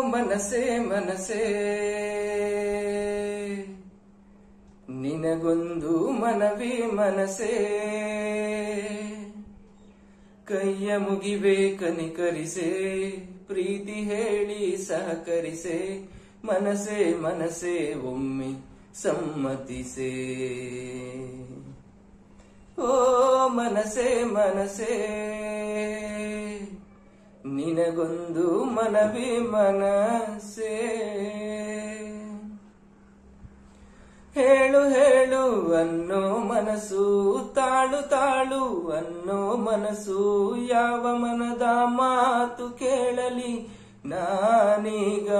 ಮನಸೇ ಮನಸೇ ನಿನಗೊಂದು ಮನವಿ ಮನಸೇ ಕೈಯ ಮುಗಿವೆ ಕನಿಕರಿಸೆ ಪ್ರೀತಿ ಹೇಳಿ ಸಹಕರಿಸೆ ಮನಸೇ ಮನಸೇ ಒಮ್ಮೆ ಸಮ್ಮತಿಸೆ ಓ ಮನಸೇ ಮನಸೇ ನಿನಗೊಂದು ಮನವಿ ಮನಸೇ ಹೇಳು ಹೇಳು ಅನ್ನೋ ಮನಸ್ಸು ತಾಳು ತಾಳು ಅನ್ನೋ ಮನಸ್ಸು ಯಾವ ಮನದ ಮಾತು ಕೇಳಲಿ ನಾನೀಗ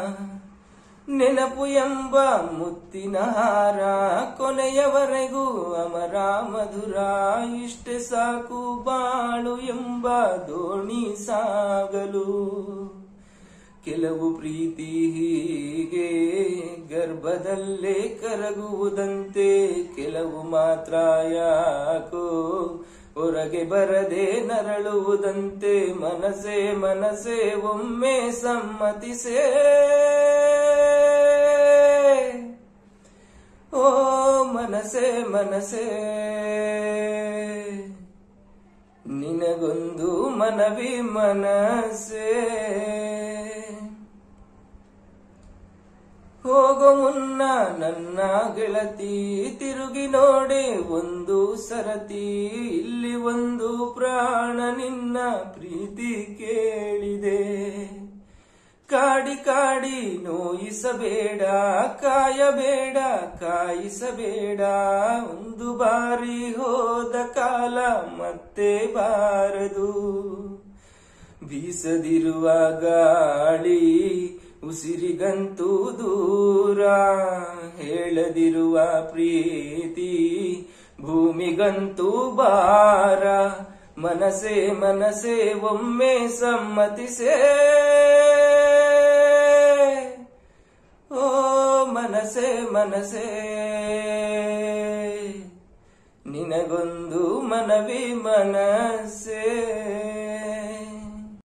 ನೆನಪು ಎಂಬ ಮುತ್ತಿನ ಹಾರ ಕೊನೆಯವರೆಗೂ ಅಮರ ಮಧುರ ಇಷ್ಟೆ ಸಾಕು ಬಾಳು ಎಂಬ ದೋಣಿ ಸಾಗಲು ಕೆಲವು ಪ್ರೀತಿ ಹೀಗೆ ಗರ್ಭದಲ್ಲೇ ಕರಗುವುದಂತೆ ಕೆಲವು ಮಾತ್ರ ಯಾಕೋ ಹೊರಗೆ ಬರದೆ ನರಳುವುದಂತೆ ಮನಸೇ ಮನಸೇ ಒಮ್ಮೆ ಸಮ್ಮತಿಸೇ ಓ ಮನಸೇ ಮನಸೇ ನಿನಗೊಂದು ಮನವಿ ಮನಸೇ ಹೋಗೋ ಮುನ್ನ ನನ್ನ ಗೆಳತಿ ತಿರುಗಿ ನೋಡೆ ಒಂದು ಸರತಿ ಇಲ್ಲಿ ಒಂದು ಪ್ರಾಣ ನಿನ್ನ ಪ್ರೀತಿ ಕೇಳಿದೆ ಕಾಡಿ ಕಾಡಿ ನೋಯಿಸಬೇಡ ಕಾಯಬೇಡ ಕಾಯಿಸಬೇಡ ಒಂದು ಬಾರಿ ಹೋದ ಕಾಲ ಮತ್ತೆ ಬಾರದು ಬೀಸದಿರುವ ಗಾಳಿ ಉಸಿರಿಗಂತೂ ದೂರ ಹೇಳದಿರುವ ಪ್ರೀತಿ ಭೂಮಿಗಂತೂ ಬಾರ ಮನಸೇ ಮನಸೇ ಒಮ್ಮೆ ಸಮ್ಮತಿಸೇ ಓ ಮನಸೇ ಮನಸೇ ನಿನಗೊಂದು ಮನವಿ ಮನಸೇ